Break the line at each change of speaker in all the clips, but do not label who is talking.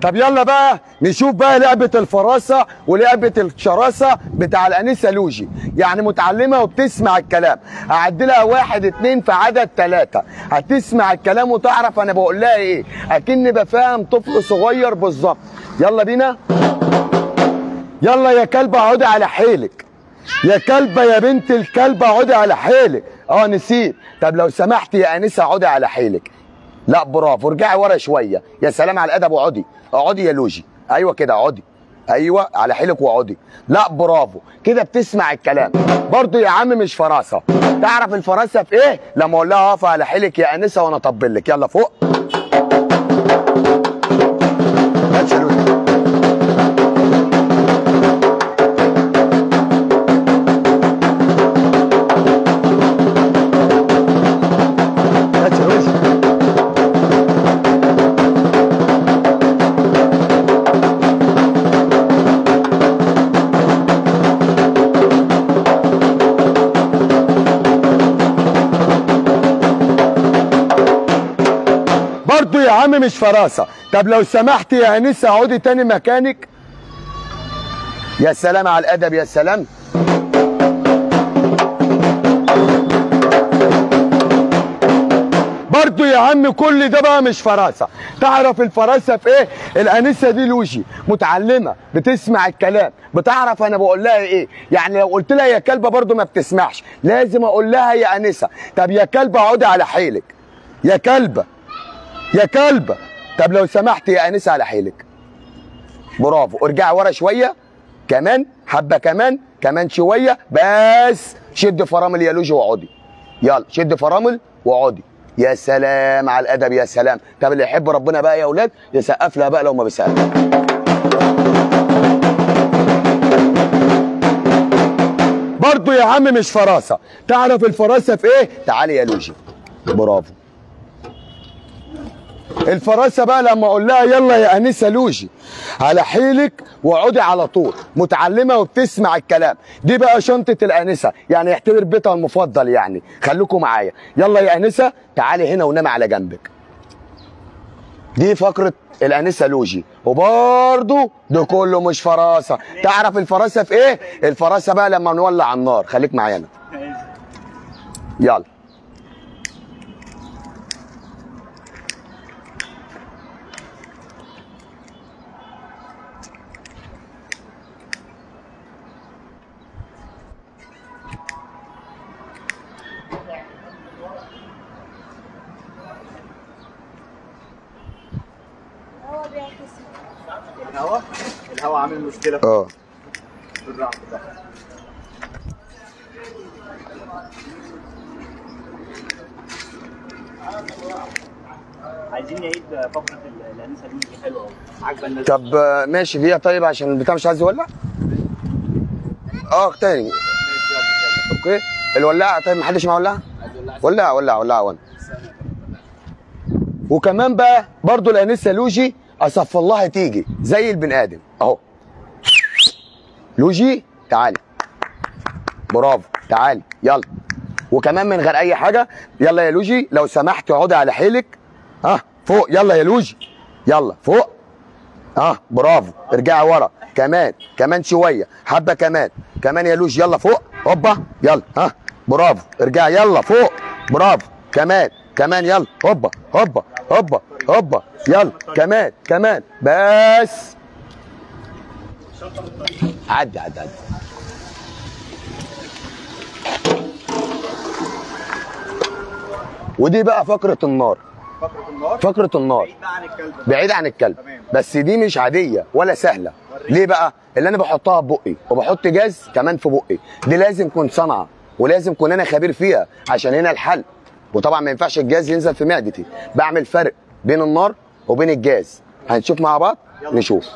طب يلا بقى نشوف بقى لعبه الفراسه ولعبه الشراسه بتاع الانسه لوجي يعني متعلمه وبتسمع الكلام هعد لها واحد اتنين في عدد ثلاثه هتسمع الكلام وتعرف انا بقول لها ايه اكني بفهم طفل صغير بالظبط يلا بينا يلا يا كلبه اقعدي على حيلك يا كلبه يا بنت الكلبه اقعدي على حيلك اه نسيت طب لو سمحت يا انسه اقعدي على حيلك لا برافو ارجعي ورا شويه يا سلام على الادب واقعدي اقعدي يا لوجي ايوه كده اقعدي ايوه على حيلك واقعدي لا برافو كده بتسمع الكلام برضو يا عم مش فراسه تعرف الفراسه في ايه لما اقول لها اقف على حيلك يا انسه وانا اطبل لك يلا فوق ماشي يا لوجي ماشي يا لوجي برضو يا عم مش فراسه طب لو سمحت يا انسه اقعدي تاني مكانك يا سلام على الادب يا سلام برضو يا عم كل ده بقى مش فراسه تعرف الفراسه في ايه الانسه دي لوجي متعلمه بتسمع الكلام بتعرف انا بقول لها ايه يعني لو قلت لها يا كلبه برضو ما بتسمعش لازم اقول لها يا انسه طب يا كلبه اقعدي على حيلك يا كلبه يا كلبه طب لو سمحت يا انسه على حيلك برافو ارجعي ورا شويه كمان حبه كمان كمان شويه بس شد فرامل يا لوجي واقعدي يلا شد فرامل واقعدي يا سلام على الادب يا سلام طب اللي يحب ربنا بقى يا اولاد يسقف لها بقى لو ما بيسقف برضو يا عم مش فراسه تعرف الفراسه في ايه تعالي يا لوجي برافو الفراسه بقى لما اقول لها يلا يا انسه لوجي على حيلك واقعدي على طول متعلمه وبتسمع الكلام دي بقى شنطه الانسه يعني يعتبر بيتها المفضل يعني خليكم معايا يلا يا انسه تعالي هنا ونامي على جنبك دي فقره الانسه لوجي وبرضه ده كله مش فراسه تعرف الفراسه في ايه الفراسه بقى لما نولع النار خليك معايا أنا. يلا
الهواء الهواء عامل مشكله
اه
في الرعد ده عايزين نعيد فقره ال- الانسه دي حلوه قوي عاجبه الناس
طب آه، ماشي دي طيب عشان البتاع مش عايز يولع اه تاني
ماشي، يلا،
اوكي الولاعه طيب محدش معاه ولاعه
يلا.
ولع ولع ولع وانا وكمان بقى برضو الانسه لوجي اصف الله تيجي زي البني ادم اهو لوجي تعالي برافو تعالي يلا وكمان من غير اي حاجه يلا يا لوجي لو سمحت اقعدي على حيلك ها فوق يلا يا لوجي يلا فوق اه برافو ارجعي ورا كمان كمان شويه حبه كمان كمان يا لوجي يلا فوق هوبا يلا ها برافو ارجعي يلا فوق برافو كمان كمان يلا هوبا هوبا هوبا هوبا يلا كمان كمان بس عدي عدي عدي ودي بقى فقره النار
فقره النار
فقره النار
بعيد بقى عن الكلب
بعيد عن الكلب
تمام.
بس دي مش عاديه ولا سهله ليه بقى اللي انا بحطها في بقي وبحط جاز كمان في بقي دي لازم تكون صنعه ولازم اكون انا خبير فيها عشان هنا الحل وطبعا ما ينفعش الجاز ينزل في معدتي بعمل فرق بين النار وبين الجاز هنشوف مع بعض نشوف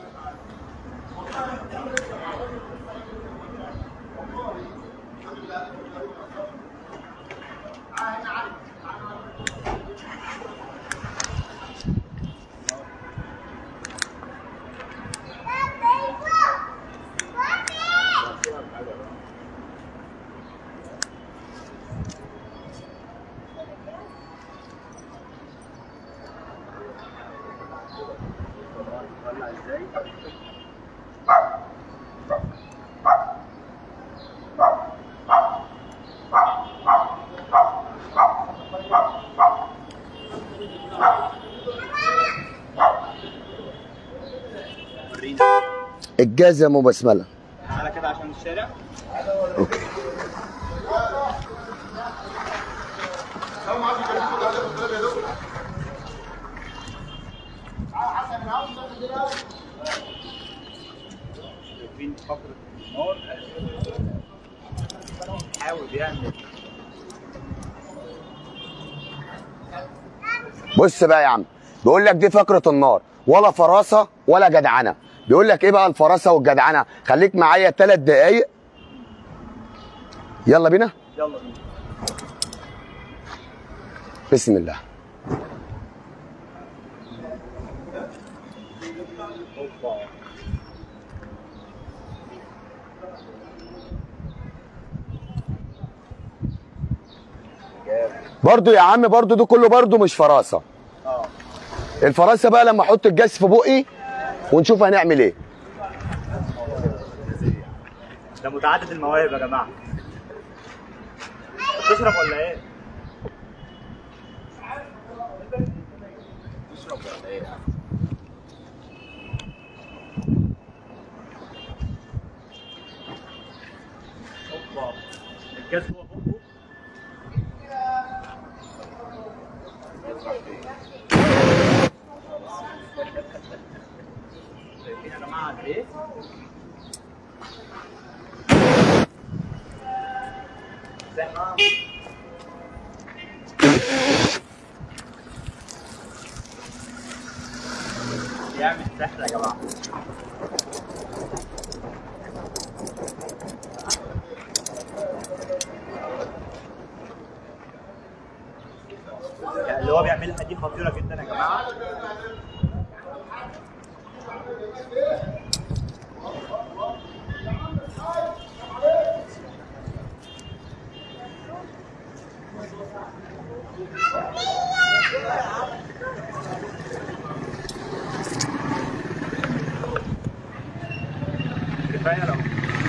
ولع
جاهز يا ام بسمله
تعالى كده عشان الشارع
اوكي
شايفين فقرة النار حاول يعمل
بص بقى يا عم بيقول لك دي فقره النار ولا فراسه ولا جدعنه بيقول لك ايه بقى الفراسه والجدعنه خليك معايا ثلاث دقايق يلا بينا
يلا بينا
بسم الله
اوبا جامد
برضو يا عم برضو ده كله برضو مش فراسه
اه
الفراسه بقى لما احط الجاز في بقي ونشوف هنعمل ايه
ده متعدد المواهب يا جماعه تشرب ولا ايه؟ تشرب ولا ايه؟ اوبا الجاز هو بقه شايفين يا جماعه قد ايه؟ زحمه يعمل سحر يا جماعه يعني اللي هو بيعملها دي خطيره جدا يا جماعه كفايه لو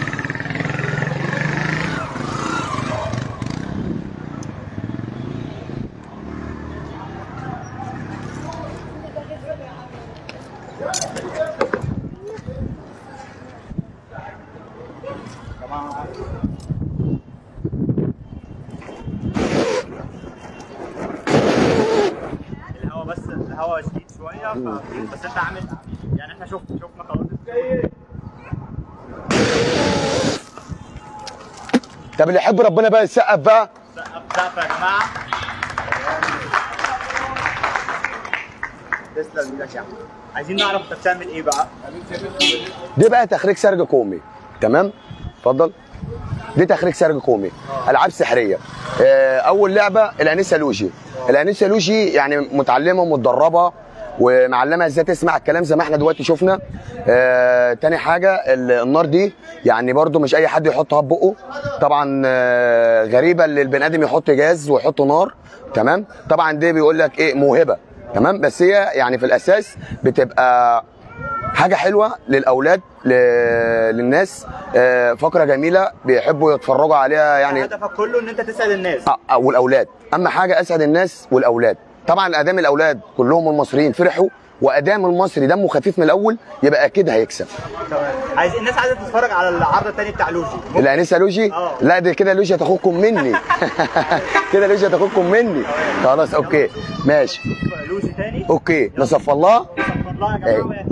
جماعه الهواء بس الهواء شديد شويه ف... بس انت عامل يعني احنا شفنا شفنا خلاص
طب اللي يحب ربنا بقى يسقف بقى
سقف سقف يا جماعه تسلم ايدك يا عم عايزين نعرف انت بتعمل ايه بقى
دي بقى تخريج سرج كومي تمام اتفضل دي تخريج سرج كومي العاب سحريه آه، اول لعبه الانسه لوجي الانسه لوجي يعني متعلمه ومتدربه ومعلمها ازاي تسمع الكلام زي ما احنا دلوقتي شفنا آه، تاني حاجه ال- النار دي يعني برضو مش اي حد يحطها ببقه طبعا آه، غريبه اللي البني ادم يحط جاز ويحط نار تمام طبعا دي بيقول لك ايه موهبه تمام بس هي يعني في الاساس بتبقى حاجه حلوه للاولاد ل... للناس آه، فقره جميله بيحبوا يتفرجوا عليها يعني
هدفك كله ان انت تسعد الناس
آه، آه، والاولاد اهم حاجه اسعد الناس والاولاد طبعا ادام الاولاد كلهم المصريين فرحوا وادام المصري دمه خفيف من الاول يبقى اكيد هيكسب
تمام عايز الناس عايزه تتفرج على العرض التاني بتاع لوجي ممكن
الانسه لوجي
آه.
لا ده كده لوجي هتاخدكم مني كده لوجي هتاخدكم مني خلاص اوكي ماشي
لوجي تاني
اوكي نصف الله
صفر الله يا جماعه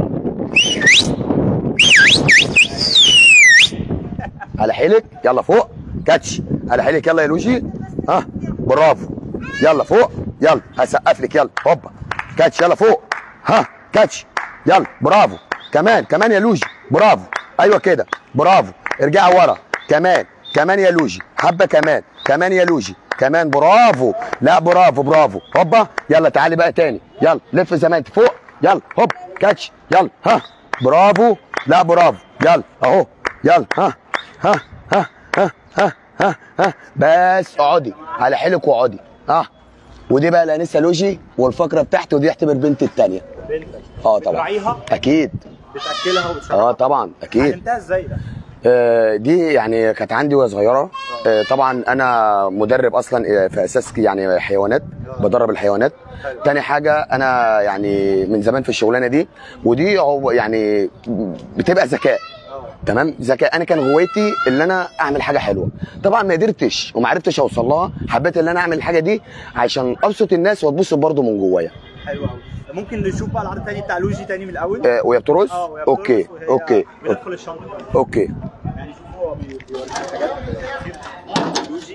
على حيلك يلا فوق كاتش على حيلك يلا يا لوجي ها برافو يلا فوق يلا هسقف لك يلا هوبا كاتش يلا فوق ها كاتش يلا برافو كمان كمان يا لوجي برافو ايوه كده برافو ارجعي ورا كمان كمان يا لوجي حبه كمان كمان يا لوجي كمان برافو لا برافو برافو هوبا يلا تعالي بقى تاني يلا لف زي ما انت فوق يلا هوب كاتش يلا ها برافو لا برافو يلا اهو يلا ها ها ها ها ها ها ها بس اقعدي على حيلك واقعدي ها ودي بقى الانسه لوجي والفقره بتاعتي ودي احتمال البنت الثانيه
بنتك
اه طبعا
بتراعيها
اكيد
بتاكلها وبتشربها
اه طبعا اكيد
علمتها ازاي ده؟
آه، دي يعني كانت عندي وهي صغيره آه، طبعا انا مدرب اصلا آه، في اساس يعني حيوانات بدرب الحيوانات تاني حاجه انا يعني من زمان في الشغلانه دي ودي هو يعني بتبقى ذكاء تمام ذكاء انا كان هوايتي اللي انا اعمل حاجه حلوه طبعا ما قدرتش وما عرفتش اوصل لها حبيت ان انا اعمل الحاجه دي عشان ابسط الناس واتبسط برضه من جوايا
حلو قوي ممكن نشوف بقى العرض التاني بتاع لوجي تاني من الاول
آه وهي بترقص
اه وهي
اوكي
بترقص وهي
اوكي
بندخل الشنطه
اوكي
يعني شوف هو بي- بيورينا حاجات كتير لوجي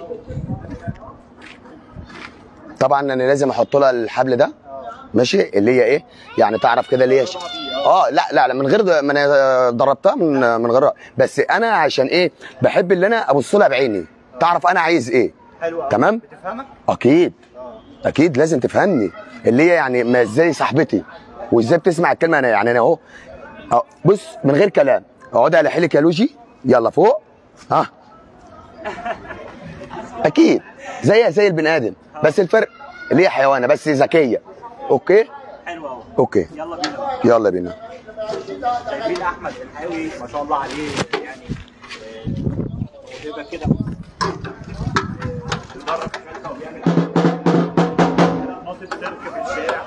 طبعا انا لازم احط لها الحبل ده ماشي اللي هي ايه يعني تعرف كده اللي هي ش... اه لا لا لا من غير ما انا ضربتها من من غير بس انا عشان ايه بحب اللي انا ابص لها بعيني تعرف انا عايز ايه
حلو قوي
تمام.
بتفهمك؟
اكيد
اه
اكيد لازم تفهمني اللي هي يعني ما ازاي صاحبتي وازاي بتسمع الكلمه انا يعني انا اهو أهو، بص من غير كلام اقعدي على حيلك يا لوجي يلا فوق ها اكيد زيها زي البني ادم بس الفرق اللي هي حيوانه بس ذكيه اوكي
حلو قوي
اوكي
يلا بينا
يلا بينا
شايفين احمد الحاوي ما شاء الله عليه يعني آه، موهبه كده بيدرب في حته وبيعمل ناطط سيرك في الشارع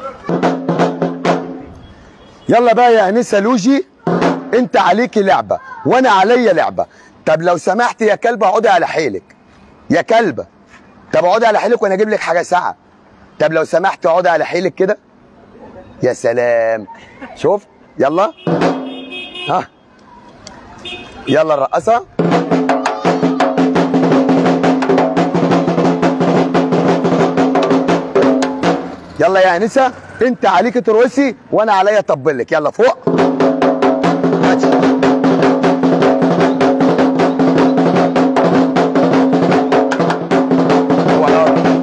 يلا بقى يا انسه لوجي انت عليكي لعبه وانا عليا لعبه طب لو سمحت يا كلبه اقعدي على حيلك يا كلبه طب اقعدي على حيلك وانا اجيب لك حاجه ساعه طب لو سمحت اقعدي على حيلك كده يا سلام شوف يلا ها يلا الرقصه يلا يا انسه انت عليك ترقصي وانا عليا اطبلك يلا فوق ماشي. وعلى الأرض.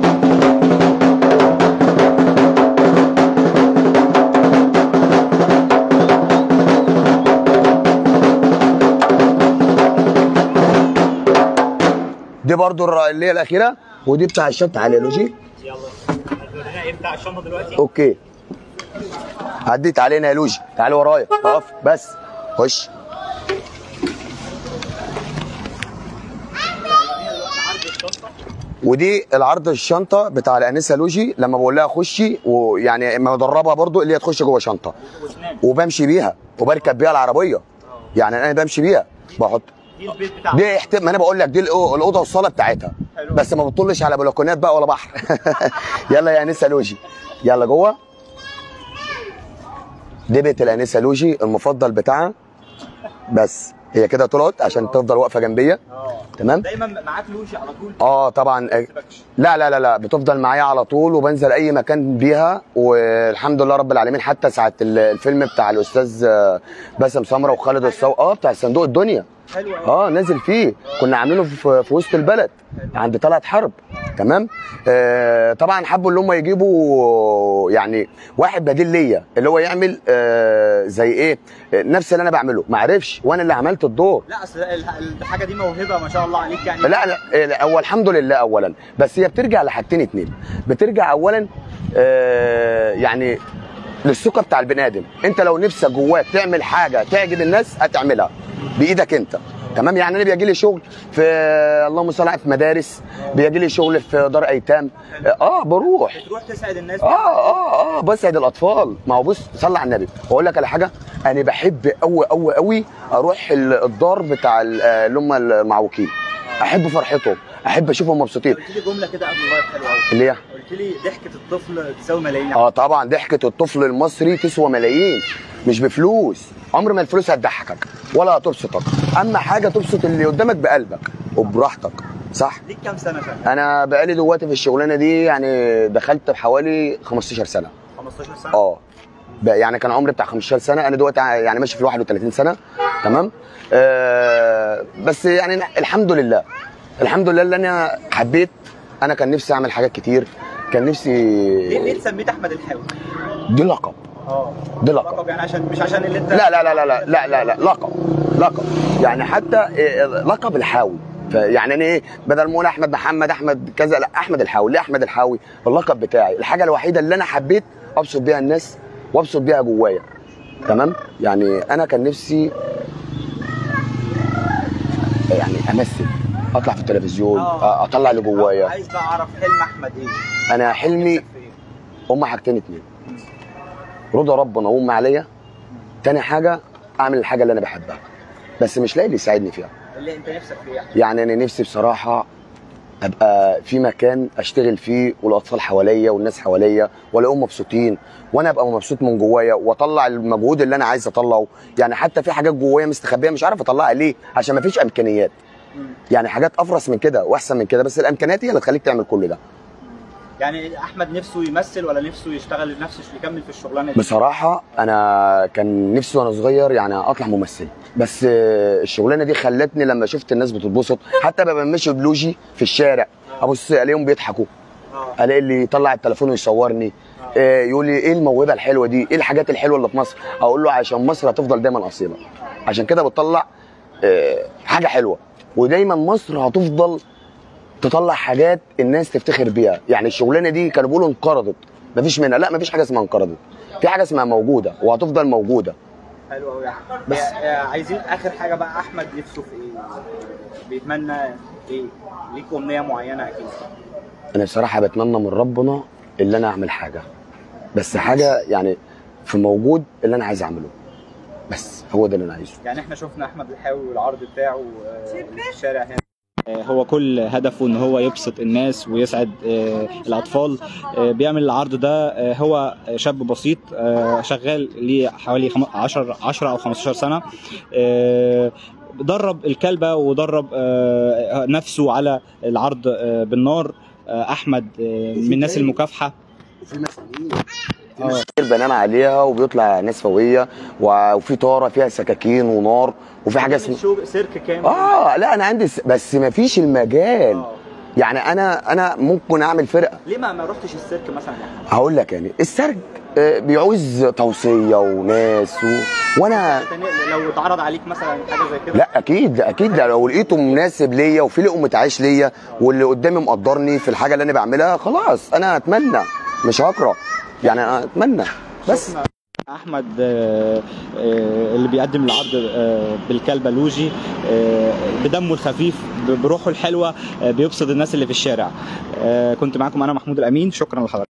دي برضو الر- اللي هي الاخيره ودي بتاع الشط على لوجي
يلا هتورينا ايه بتاع الشنطه دلوقتي
اوكي عديت علينا يا لوجي تعالي ورايا اقف بس خش
عرض الشنطه
ودي العرض الشنطه بتاع الانسه لوجي لما بقول لها خشي ويعني ما بدربها برضو اللي هي تخش جوه شنطه
واسنان
وبمشي بيها وبركب بيها العربيه يعني انا بمشي بيها بحط
دي البيت بتاعها
دي احت... ما انا بقول لك دي الأو- الاوضه والصاله بتاعتها
حلو.
بس ما بتطلش على بلكونات بقى ولا بحر يلا يا انسه لوجي يلا جوه دي بيت الانسه لوجي المفضل بتاعها بس هي كده طلعت عشان تفضل واقفه جنبيا
اه
تمام
دايما معاك لوجي على طول
اه طبعا
ما تسيبكش.
لا لا لا لا بتفضل معايا على طول وبنزل اي مكان بيها والحمد لله رب العالمين حتى ساعه ال- الفيلم بتاع الاستاذ آه، باسم سمره وخالد الصو اه بتاع صندوق الدنيا
حلو قوي
اه نازل فيه كنا عاملينه في, في وسط البلد عند طلعت حرب تمام آه طبعا حبوا اللي هم يجيبوا يعني واحد بديل ليا اللي هو يعمل آه زي ايه آه، نفس اللي انا بعمله ما عرفش وانا اللي عملت الدور
لا اصل ال- الحاجه دي موهبه ما شاء الله عليك يعني
لا لا إيه، هو الحمد لله اولا بس هي بترجع لحاجتين اتنين بترجع اولا آه يعني للثقه بتاع البني ادم انت لو نفسك جواك تعمل حاجه تعجب الناس هتعملها بايدك انت تمام يعني انا بيجي لي شغل في اللهم صل على في مدارس بيجي لي شغل في دار ايتام اه بروح
بتروح تسعد الناس
اه اه اه بسعد الاطفال ما هو بص صلي على النبي واقول لك على حاجه انا بحب قوي قوي قوي اروح ال- الدار بتاع ال- آه، اللي هم المعوقين احب فرحتهم احب اشوفهم مبسوطين
قلت لي جمله كده قبل اللايف حلوه قوي
اللي هي
قلت لي ضحكه الطفل تساوي ملايين
اه طبعا ضحكه الطفل المصري تسوى ملايين مش بفلوس عمر ما الفلوس هتضحكك ولا هتبسطك اما حاجه تبسط اللي قدامك بقلبك وبراحتك صح
ليك كام سنه فعلا
انا بقالي دلوقتي في الشغلانه دي يعني دخلت بحوالي 15 سنه
15 سنه
اه بقى يعني كان عمري بتاع 15 سنه انا دلوقتي يعني ماشي في 31 سنه تمام آه بس يعني الحمد لله الحمد لله اللي انا حبيت انا كان نفسي اعمل حاجات كتير كان نفسي
ليه ليه اتسميت احمد الحاوي؟
دي لقب
اه
دي لقب
لقب يعني عشان مش عشان اللي انت
لا لا لا لا لا لا لا, لا لقب لقب يعني حتى إيه، لقب الحاوي يعني انا ايه بدل ما اقول احمد محمد احمد كذا لا احمد الحاوي ليه احمد الحاوي اللقب بتاعي الحاجه الوحيده اللي انا حبيت ابسط بيها الناس وابسط بيها جوايا تمام يعني انا كان نفسي يعني امثل اطلع في التلفزيون
آه.
اطلع اللي جوايا
عايز بقى اعرف حلم احمد ايه؟
انا حلمي
نفسك في إيه؟
هما حاجتين اتنين رضا ربنا وام عليا تاني حاجه اعمل الحاجه اللي انا بحبها بس مش لاقي اللي يساعدني فيها
اللي انت نفسك فيه يعني.
يعني انا نفسي بصراحه ابقى في مكان اشتغل فيه والاطفال حواليا والناس حواليا والاقيهم مبسوطين وانا ابقى مبسوط من جوايا واطلع المجهود اللي انا عايز اطلعه يعني حتى في حاجات جوايا مستخبيه مش عارف اطلعها ليه عشان ما فيش امكانيات
مم.
يعني حاجات افرس من كده واحسن من كده بس الامكانيات هي اللي تخليك تعمل كل ده
يعني احمد نفسه يمثل ولا نفسه يشتغل نفسه يكمل في الشغلانه دي
بصراحة أنا كان نفسي وأنا صغير يعني أطلع ممثل بس آه، الشغلانة دي خلتني لما شفت الناس بتتبسط حتى ببقى ماشي بلوجي في الشارع أبص ألاقيهم بيضحكوا
اه
ألاقي اللي يطلع التليفون ويصورني آه، يقول لي إيه الموهبة الحلوة دي إيه الحاجات الحلوة اللي في مصر أقول له عشان مصر هتفضل دايما أصيلة عشان كده بتطلع آه، حاجة حلوة ودايما مصر هتفضل تطلع حاجات الناس تفتخر بيها يعني الشغلانه دي كانوا بيقولوا انقرضت مفيش منها لا مفيش حاجه اسمها انقرضت في حاجه اسمها موجوده وهتفضل موجوده
حلو قوي
بس-
بس عايزين اخر حاجه بقى احمد نفسه في ايه بيتمنى ايه ليك امنيه معينه اكيد
انا بصراحه بتمنى من ربنا اللي انا اعمل حاجه بس حاجه يعني في موجود اللي انا عايز اعمله بس هو ده اللي انا عايزه
يعني احنا شفنا احمد الحاوي والعرض بتاعه آه، في الشارع هنا هو كل هدفه ان هو يبسط الناس ويسعد آه، الاطفال آه، بيعمل العرض ده آه، هو شاب بسيط آه، شغال ليه حوالي 10 10 او 15 سنه آه، درب الكلبه ودرب آه، نفسه على العرض آه، بالنار آه، احمد آه، من الناس المكافحه
وفي مسؤولين في مسؤولين بنام عليها وبيطلع ناس فوقيه و- وفي طاره فيها سكاكين ونار وفي حاجه اسمها
شو سيرك كامل
اه لا انا عندي س... بس مفيش المجال
آه.
يعني انا انا ممكن اعمل فرقه
ليه ما ما رحتش السيرك مثلا يعني
هقول لك يعني السرج آه، بيعوز توصيه وناس و... وانا
أنت لو اتعرض عليك مثلا حاجه زي كده
لا اكيد اكيد لو لقيته مناسب ليا وفي لقمه عيش ليا واللي قدامي مقدرني في الحاجه اللي انا بعملها خلاص انا اتمنى مش هكره يعني انا اتمنى بس
شفنا احمد آه، آه، اللي بيقدم العرض آه، بالكلبه لوجي آه، بدمه الخفيف ب- بروحه الحلوه آه، بيبسط الناس اللي في الشارع آه، كنت معاكم انا محمود الامين شكرا لحضرتك